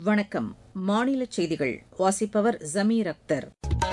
வணக்கம் மாநில செய்திகள் வாசிப்பவர் ஜமீர் அக்தர்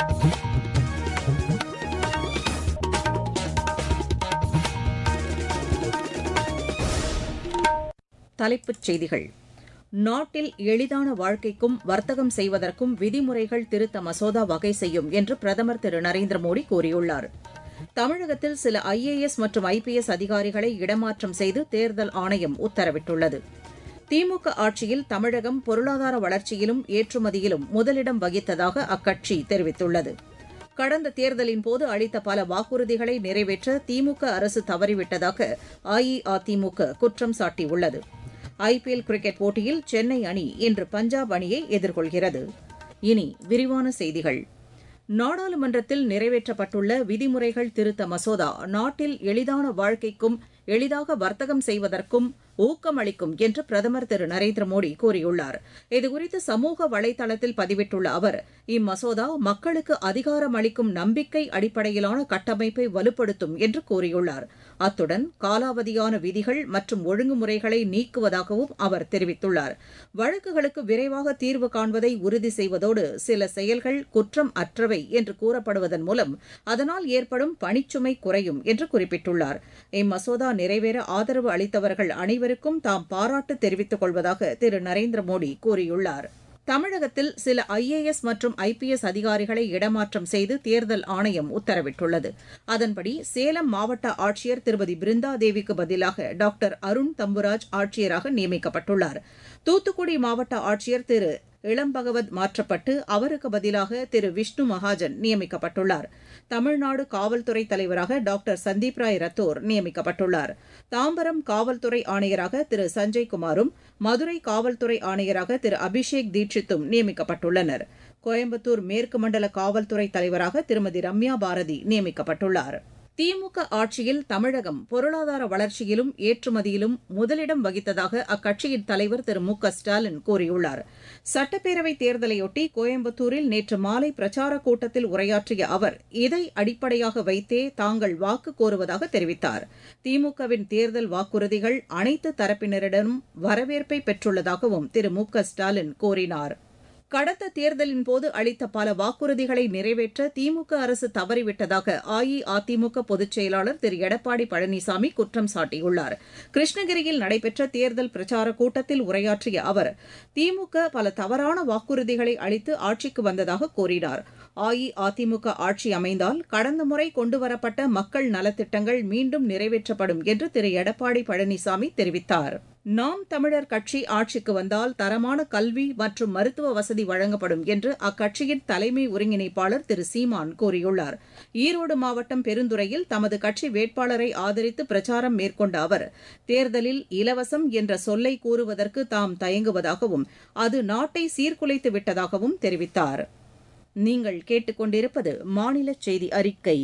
தலைப்புச் செய்திகள் நாட்டில் எளிதான வாழ்க்கைக்கும் வர்த்தகம் செய்வதற்கும் விதிமுறைகள் திருத்த மசோதா வகை செய்யும் என்று பிரதமர் திரு நரேந்திர மோடி கூறியுள்ளார் தமிழகத்தில் சில ஐஏஎஸ் மற்றும் ஐபிஎஸ் அதிகாரிகளை இடமாற்றம் செய்து தேர்தல் ஆணையம் உத்தரவிட்டுள்ளது திமுக ஆட்சியில் தமிழகம் பொருளாதார வளர்ச்சியிலும் ஏற்றுமதியிலும் முதலிடம் வகித்ததாக அக்கட்சி தெரிவித்துள்ளது கடந்த தேர்தலின் போது அளித்த பல வாக்குறுதிகளை நிறைவேற்ற திமுக அரசு தவறிவிட்டதாக அஇஅதிமுக குற்றம் சாட்டியுள்ளது ஐபிஎல் கிரிக்கெட் போட்டியில் சென்னை அணி இன்று பஞ்சாப் அணியை எதிர்கொள்கிறது இனி விரிவான செய்திகள் நாடாளுமன்றத்தில் நிறைவேற்றப்பட்டுள்ள விதிமுறைகள் திருத்த மசோதா நாட்டில் எளிதான வாழ்க்கைக்கும் எளிதாக வர்த்தகம் செய்வதற்கும் ஊக்கமளிக்கும் என்று பிரதமர் திரு நரேந்திர மோடி கூறியுள்ளார் இதுகுறித்து சமூக வலைதளத்தில் பதிவிட்டுள்ள அவர் இம்மசோதா மக்களுக்கு அதிகாரம் அளிக்கும் நம்பிக்கை அடிப்படையிலான கட்டமைப்பை வலுப்படுத்தும் என்று கூறியுள்ளார் அத்துடன் காலாவதியான விதிகள் மற்றும் ஒழுங்குமுறைகளை நீக்குவதாகவும் அவர் தெரிவித்துள்ளார் வழக்குகளுக்கு விரைவாக தீர்வு காண்பதை உறுதி செய்வதோடு சில செயல்கள் குற்றம் அற்றவை என்று கூறப்படுவதன் மூலம் அதனால் ஏற்படும் பணிச்சுமை குறையும் என்று குறிப்பிட்டுள்ளார் இம்மசோதா நிறைவேற ஆதரவு அளித்தவர்கள் அனைவருக்கும் தாம் பாராட்டு தெரிவித்துக் கொள்வதாக திரு நரேந்திர மோடி கூறியுள்ளார் தமிழகத்தில் சில ஐஏஎஸ் மற்றும் ஐபிஎஸ் அதிகாரிகளை இடமாற்றம் செய்து தேர்தல் ஆணையம் உத்தரவிட்டுள்ளது அதன்படி சேலம் மாவட்ட ஆட்சியர் திருமதி பிருந்தா தேவிக்கு பதிலாக டாக்டர் அருண் தம்புராஜ் ஆட்சியராக நியமிக்கப்பட்டுள்ளார் தூத்துக்குடி மாவட்ட ஆட்சியர் திரு இளம்பகவத் மாற்றப்பட்டு அவருக்கு பதிலாக திரு விஷ்ணு மகாஜன் நியமிக்கப்பட்டுள்ளார் தமிழ்நாடு காவல்துறை தலைவராக டாக்டர் சந்தீப் ராய் ரத்தோர் நியமிக்கப்பட்டுள்ளார் தாம்பரம் காவல்துறை ஆணையராக திரு சஞ்சய் குமாரும் மதுரை காவல்துறை ஆணையராக திரு அபிஷேக் தீட்சித்தும் நியமிக்கப்பட்டுள்ளனர் கோயம்புத்தூர் மேற்கு மண்டல காவல்துறை தலைவராக திருமதி ரம்யா பாரதி நியமிக்கப்பட்டுள்ளார் திமுக ஆட்சியில் தமிழகம் பொருளாதார வளர்ச்சியிலும் ஏற்றுமதியிலும் முதலிடம் வகித்ததாக அக்கட்சியின் தலைவர் திரு மு க ஸ்டாலின் கூறியுள்ளார் சட்டப்பேரவைத் தேர்தலையொட்டி கோயம்புத்தூரில் நேற்று மாலை பிரச்சாரக் கூட்டத்தில் உரையாற்றிய அவர் இதை அடிப்படையாக வைத்தே தாங்கள் வாக்கு கோருவதாக தெரிவித்தார் திமுகவின் தேர்தல் வாக்குறுதிகள் அனைத்து தரப்பினரிடமும் வரவேற்பை பெற்றுள்ளதாகவும் திரு மு க ஸ்டாலின் கூறினார் கடந்த தேர்தலின் போது அளித்த பல வாக்குறுதிகளை நிறைவேற்ற திமுக அரசு தவறிவிட்டதாக அஇஅதிமுக பொதுச் செயலாளர் திரு எடப்பாடி பழனிசாமி குற்றம் சாட்டியுள்ளார் கிருஷ்ணகிரியில் நடைபெற்ற தேர்தல் பிரச்சார கூட்டத்தில் உரையாற்றிய அவர் திமுக பல தவறான வாக்குறுதிகளை அளித்து ஆட்சிக்கு வந்ததாக கூறினார் அஇஅதிமுக ஆட்சி அமைந்தால் கடந்த முறை கொண்டுவரப்பட்ட மக்கள் நலத்திட்டங்கள் மீண்டும் நிறைவேற்றப்படும் என்று திரு எடப்பாடி பழனிசாமி தெரிவித்தார் நாம் தமிழர் கட்சி ஆட்சிக்கு வந்தால் தரமான கல்வி மற்றும் மருத்துவ வசதி வழங்கப்படும் என்று அக்கட்சியின் தலைமை ஒருங்கிணைப்பாளர் திரு சீமான் கூறியுள்ளார் ஈரோடு மாவட்டம் பெருந்துறையில் தமது கட்சி வேட்பாளரை ஆதரித்து பிரச்சாரம் மேற்கொண்ட அவர் தேர்தலில் இலவசம் என்ற சொல்லை கூறுவதற்கு தாம் தயங்குவதாகவும் அது நாட்டை சீர்குலைத்து விட்டதாகவும் தெரிவித்தார் நீங்கள் கேட்டுக்கொண்டிருப்பது மாநில செய்தி அறிக்கை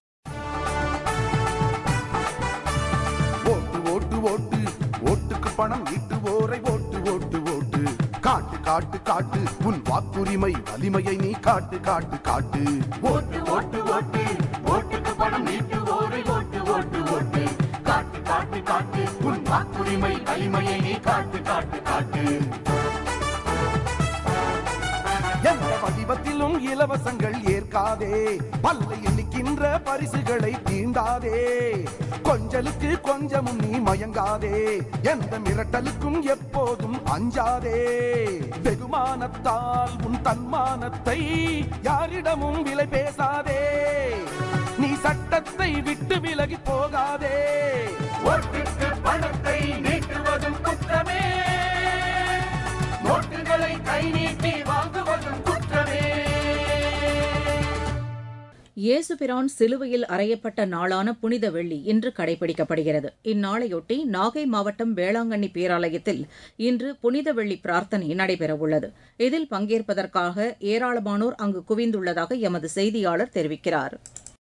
ஓட்டு ஓட்டு ஓட்டு ஓட்டுக்கு பணம் ஈட்டுவோரை ஓட்டு ஓட்டு ஓட்டு காட்டு காட்டு காட்டு உன் வாக்குரிமை வலிமையை நீ காட்டு காட்டு காட்டு ஓட்டு ஓட்டு ஓட்டு ஓட்டுக்கு பணம் நீட்டுவோரை ஓட்டு ஓட்டு ஓட்டு காட்டு காட்டு காட்டு உன் வாக்குரிமை வலிமையை நீ காட்டு காட்டு காட்டு எந்த வடிவத்திலும் இலவசங்கள் ஏற்காதே பல்லை எண்ணிக்கின்ற பரிசுகளை தீண்டாதே கொஞ்சலுக்கு கொஞ்சமும் நீ மயங்காதே எந்த மிரட்டலுக்கும் எப்போதும் அஞ்சாதே வெகுமானத்தால் உன் தன்மானத்தை யாரிடமும் விலை பேசாதே நீ சட்டத்தை விட்டு விலகி போகாதே ஓட்டுக்கு பணத்தை நீட்டுவதும் குற்றமே நோட்டுகளை கை நீட்டி வாங்குவதும் குற்றமே இயேசுபிரான் சிலுவையில் அறையப்பட்ட நாளான புனித வெள்ளி இன்று கடைபிடிக்கப்படுகிறது இந்நாளையொட்டி நாகை மாவட்டம் வேளாங்கண்ணி பேராலயத்தில் இன்று புனித வெள்ளி பிரார்த்தனை நடைபெறவுள்ளது இதில் பங்கேற்பதற்காக ஏராளமானோர் அங்கு குவிந்துள்ளதாக எமது செய்தியாளர் தெரிவிக்கிறார்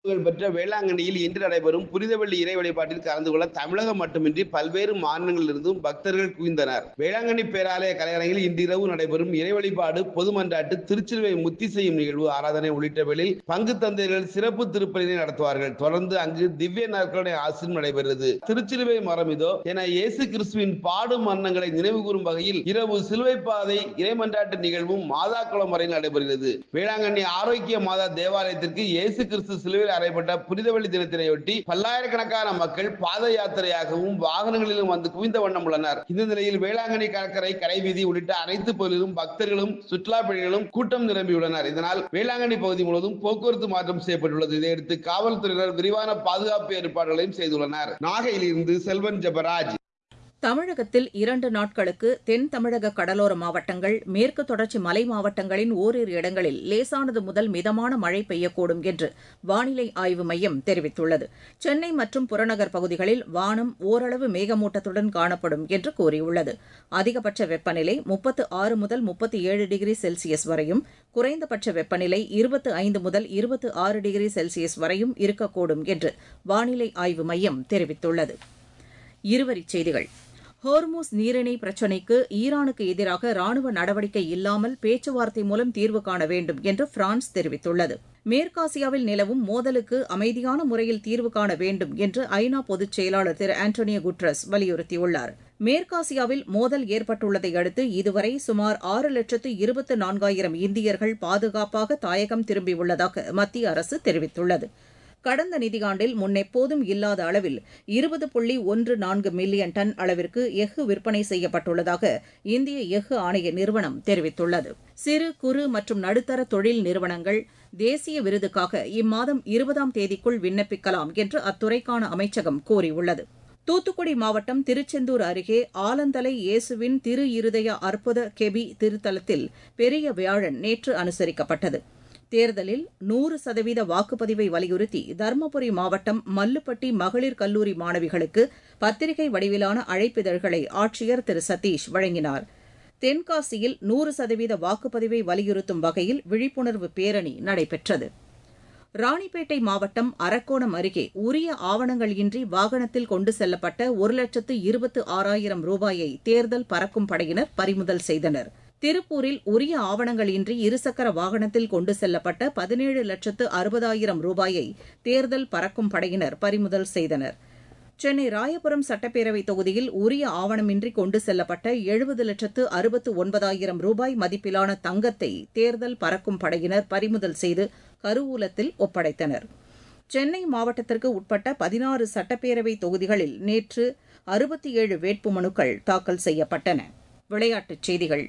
பெற்ற வேளாங்கண்ணியில் இன்று நடைபெறும் புனிதவெள்ளி இறை வழிபாட்டில் கலந்து கொள்ள தமிழகம் மட்டுமின்றி பல்வேறு மாநிலங்களிலிருந்தும் பக்தர்கள் குவிந்தனர் வேளாங்கண்ணி பேராலய கலையரங்கில் இன்றிரவு நடைபெறும் இறை வழிபாடு பொதுமன்றாட்டு திருச்சிலுவை முத்தி செய்யும் நிகழ்வு ஆராதனை உள்ளிட்டவைகளில் பங்கு தந்தையர்கள் சிறப்பு திருப்பலினை நடத்துவார்கள் தொடர்ந்து அங்கு திவ்ய நற்கருணை ஆசிரியம் நடைபெறுகிறது திருச்சிலுவை மரமிதோ என இயேசு கிறிஸ்துவின் பாடும் மன்னங்களை நினைவு கூறும் வகையில் இரவு சிலுவை பாதை இறைமன்றாட்டு நிகழ்வும் மாதாக்குளம் வரை நடைபெறுகிறது வேளாங்கண்ணி ஆரோக்கிய மாதா தேவாலயத்திற்கு இயேசு கிறிஸ்து சிலுவையில் அறையப்பட்ட புனிதவெள்ளி தினத்தினையொட்டி பல்லாயிரக்கணக்கான மக்கள் பாத யாத்திரையாகவும் வாகனங்களிலும் வந்து குவிந்த வண்ணம் உள்ளனர் இந்த நிலையில் வேளாங்கண்ணி கடற்கரை கடைவீதி உள்ளிட்ட அனைத்து பகுதியிலும் பக்தர்களும் சுற்றுலா பயணிகளும் கூட்டம் நிரம்பியுள்ளனர் இதனால் வேளாங்கண்ணி பகுதி முழுவதும் போக்குவரத்து மாற்றம் செய்யப்பட்டுள்ளது இதையடுத்து காவல்துறையினர் விரிவான பாதுகாப்பு ஏற்பாடுகளையும் செய்துள்ளனர் நாகையிலிருந்து செல்வன் ஜெபராஜ் தமிழகத்தில் இரண்டு நாட்களுக்கு தென் தமிழக கடலோர மாவட்டங்கள் மேற்கு தொடர்ச்சி மலை மாவட்டங்களின் ஓரிரு இடங்களில் லேசானது முதல் மிதமான மழை பெய்யக்கூடும் என்று வானிலை ஆய்வு மையம் தெரிவித்துள்ளது சென்னை மற்றும் புறநகர் பகுதிகளில் வானம் ஓரளவு மேகமூட்டத்துடன் காணப்படும் என்று கூறியுள்ளது அதிகபட்ச வெப்பநிலை முப்பத்து ஆறு முதல் முப்பத்தி ஏழு டிகிரி செல்சியஸ் வரையும் குறைந்தபட்ச வெப்பநிலை இருபத்து ஐந்து முதல் இருபத்து ஆறு டிகிரி செல்சியஸ் வரையும் இருக்கக்கூடும் என்று வானிலை ஆய்வு மையம் தெரிவித்துள்ளது இருவரிச் செய்திகள் ஹோர்மூஸ் நீரிணை பிரச்சினைக்கு ஈரானுக்கு எதிராக ராணுவ நடவடிக்கை இல்லாமல் பேச்சுவார்த்தை மூலம் தீர்வு காண வேண்டும் என்று பிரான்ஸ் தெரிவித்துள்ளது மேற்காசியாவில் நிலவும் மோதலுக்கு அமைதியான முறையில் தீர்வு காண வேண்டும் என்று ஐநா பொதுச் செயலாளர் திரு ஆண்டோனியோ குட்ரஸ் வலியுறுத்தியுள்ளார் மேற்காசியாவில் மோதல் ஏற்பட்டுள்ளதை அடுத்து இதுவரை சுமார் ஆறு லட்சத்து இருபத்து நான்காயிரம் இந்தியர்கள் பாதுகாப்பாக தாயகம் திரும்பியுள்ளதாக மத்திய அரசு தெரிவித்துள்ளது கடந்த நிதியாண்டில் முன்னெப்போதும் இல்லாத அளவில் இருபது புள்ளி ஒன்று நான்கு மில்லியன் டன் அளவிற்கு எஃகு விற்பனை செய்யப்பட்டுள்ளதாக இந்திய எஃகு ஆணைய நிறுவனம் தெரிவித்துள்ளது சிறு குறு மற்றும் நடுத்தர தொழில் நிறுவனங்கள் தேசிய விருதுக்காக இம்மாதம் இருபதாம் தேதிக்குள் விண்ணப்பிக்கலாம் என்று அத்துறைக்கான அமைச்சகம் கூறியுள்ளது தூத்துக்குடி மாவட்டம் திருச்செந்தூர் அருகே ஆலந்தலை இயேசுவின் திரு இருதய அற்புத கெபி திருத்தலத்தில் பெரிய வியாழன் நேற்று அனுசரிக்கப்பட்டது தேர்தலில் நூறு சதவீத வாக்குப்பதிவை வலியுறுத்தி தருமபுரி மாவட்டம் மல்லுப்பட்டி மகளிர் கல்லூரி மாணவிகளுக்கு பத்திரிகை வடிவிலான அழைப்பிதழ்களை ஆட்சியர் திரு சதீஷ் வழங்கினார் தென்காசியில் நூறு சதவீத வாக்குப்பதிவை வலியுறுத்தும் வகையில் விழிப்புணர்வு பேரணி நடைபெற்றது ராணிப்பேட்டை மாவட்டம் அரக்கோணம் அருகே உரிய ஆவணங்கள் இன்றி வாகனத்தில் கொண்டு செல்லப்பட்ட ஒரு லட்சத்து இருபத்து ஆறாயிரம் ரூபாயை தேர்தல் பறக்கும் படையினர் பறிமுதல் செய்தனர் திருப்பூரில் உரிய ஆவணங்கள் இன்றி இருசக்கர வாகனத்தில் கொண்டு செல்லப்பட்ட பதினேழு லட்சத்து அறுபதாயிரம் ரூபாயை தேர்தல் பறக்கும் படையினர் பறிமுதல் செய்தனர் சென்னை ராயபுரம் சட்டப்பேரவை தொகுதியில் உரிய ஆவணமின்றி கொண்டு செல்லப்பட்ட எழுபது லட்சத்து அறுபத்து ஒன்பதாயிரம் ரூபாய் மதிப்பிலான தங்கத்தை தேர்தல் பறக்கும் படையினர் பறிமுதல் செய்து கருவூலத்தில் ஒப்படைத்தனர் சென்னை மாவட்டத்திற்கு உட்பட்ட பதினாறு சட்டப்பேரவை தொகுதிகளில் நேற்று அறுபத்தி ஏழு வேட்புமனுக்கள் தாக்கல் செய்யப்பட்டன விளையாட்டுச் செய்திகள்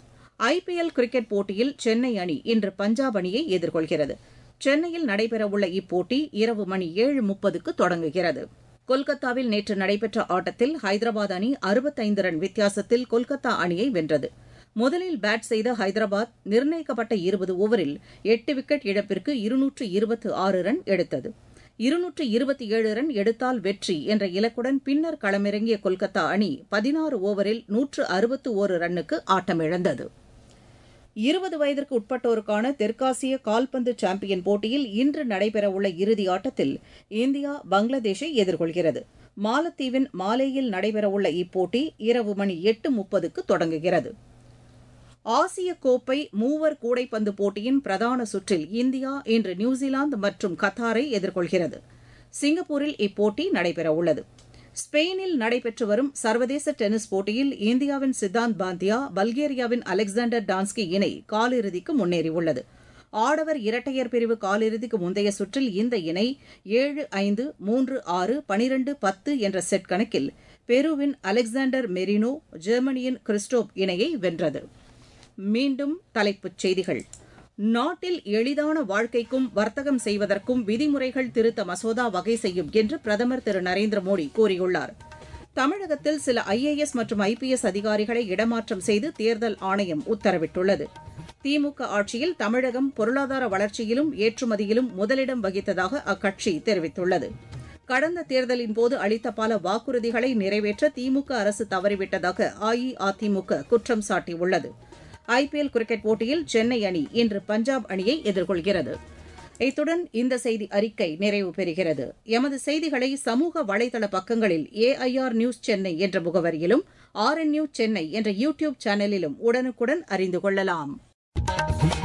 ஐபிஎல் கிரிக்கெட் போட்டியில் சென்னை அணி இன்று பஞ்சாப் அணியை எதிர்கொள்கிறது சென்னையில் நடைபெறவுள்ள இப்போட்டி இரவு மணி ஏழு முப்பதுக்கு தொடங்குகிறது கொல்கத்தாவில் நேற்று நடைபெற்ற ஆட்டத்தில் ஹைதராபாத் அணி அறுபத்தைந்து ரன் வித்தியாசத்தில் கொல்கத்தா அணியை வென்றது முதலில் பேட் செய்த ஹைதராபாத் நிர்ணயிக்கப்பட்ட இருபது ஓவரில் எட்டு விக்கெட் இழப்பிற்கு இருநூற்று இருபத்து ஆறு ரன் எடுத்தது இருநூற்று இருபத்தி ஏழு ரன் எடுத்தால் வெற்றி என்ற இலக்குடன் பின்னர் களமிறங்கிய கொல்கத்தா அணி பதினாறு ஓவரில் நூற்று அறுபத்து ஓரு ரன்னுக்கு ஆட்டமிழந்தது இருபது வயதிற்கு உட்பட்டோருக்கான தெற்காசிய கால்பந்து சாம்பியன் போட்டியில் இன்று நடைபெறவுள்ள இறுதி ஆட்டத்தில் இந்தியா பங்களாதேஷை எதிர்கொள்கிறது மாலத்தீவின் மாலேயில் நடைபெறவுள்ள இப்போட்டி இரவு மணி எட்டு முப்பதுக்கு தொடங்குகிறது ஆசிய கோப்பை மூவர் கூடைப்பந்து போட்டியின் பிரதான சுற்றில் இந்தியா இன்று நியூசிலாந்து மற்றும் கத்தாரை எதிர்கொள்கிறது சிங்கப்பூரில் இப்போட்டி நடைபெறவுள்ளது ஸ்பெயினில் நடைபெற்று வரும் சர்வதேச டென்னிஸ் போட்டியில் இந்தியாவின் சித்தாந்த் பாந்தியா பல்கேரியாவின் அலெக்சாண்டர் டான்ஸ்கி இணை காலிறுதிக்கு முன்னேறியுள்ளது ஆடவர் இரட்டையர் பிரிவு காலிறுதிக்கு முந்தைய சுற்றில் இந்த இணை ஏழு ஐந்து மூன்று ஆறு பனிரண்டு பத்து என்ற செட் கணக்கில் பெருவின் அலெக்சாண்டர் மெரினோ ஜெர்மனியின் கிறிஸ்டோப் இணையை வென்றது மீண்டும் தலைப்புச் செய்திகள் நாட்டில் எளிதான வாழ்க்கைக்கும் வர்த்தகம் செய்வதற்கும் விதிமுறைகள் திருத்த மசோதா வகை செய்யும் என்று பிரதமர் திரு நரேந்திர மோடி கூறியுள்ளார் தமிழகத்தில் சில ஐஏஎஸ் மற்றும் ஐபிஎஸ் அதிகாரிகளை இடமாற்றம் செய்து தேர்தல் ஆணையம் உத்தரவிட்டுள்ளது திமுக ஆட்சியில் தமிழகம் பொருளாதார வளர்ச்சியிலும் ஏற்றுமதியிலும் முதலிடம் வகித்ததாக அக்கட்சி தெரிவித்துள்ளது கடந்த தேர்தலின் போது அளித்த பல வாக்குறுதிகளை நிறைவேற்ற திமுக அரசு தவறிவிட்டதாக அஇஅதிமுக குற்றம் சாட்டியுள்ளது ஐபிஎல் கிரிக்கெட் போட்டியில் சென்னை அணி இன்று பஞ்சாப் அணியை எதிர்கொள்கிறது இத்துடன் இந்த செய்தி அறிக்கை நிறைவு பெறுகிறது எமது செய்திகளை சமூக வலைதள பக்கங்களில் ஏஐஆர் நியூஸ் சென்னை என்ற முகவரியிலும் ஆர்என் நியூஸ் சென்னை என்ற யூ டியூப் சேனலிலும் உடனுக்குடன் அறிந்து கொள்ளலாம்